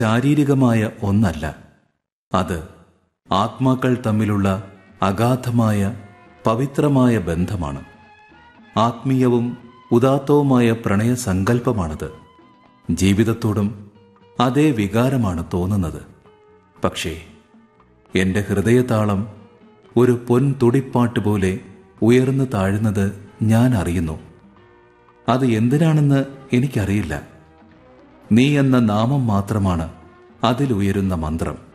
ശാരീരികമായ ഒന്നല്ല അത് ആത്മാക്കൾ തമ്മിലുള്ള അഗാധമായ പവിത്രമായ ബന്ധമാണ് ആത്മീയവും ഉദാത്തവുമായ പ്രണയസങ്കല്പമാണത് ജീവിതത്തോടും അതേ വികാരമാണ് തോന്നുന്നത് പക്ഷേ എൻ്റെ ഹൃദയതാളം ഒരു പൊൻ തുടിപ്പാട്ട് പോലെ ഉയർന്നു താഴുന്നത് ഞാൻ അറിയുന്നു അത് എന്തിനാണെന്ന് എനിക്കറിയില്ല നീ എന്ന നാമം മാത്രമാണ് അതിലുയരുന്ന മന്ത്രം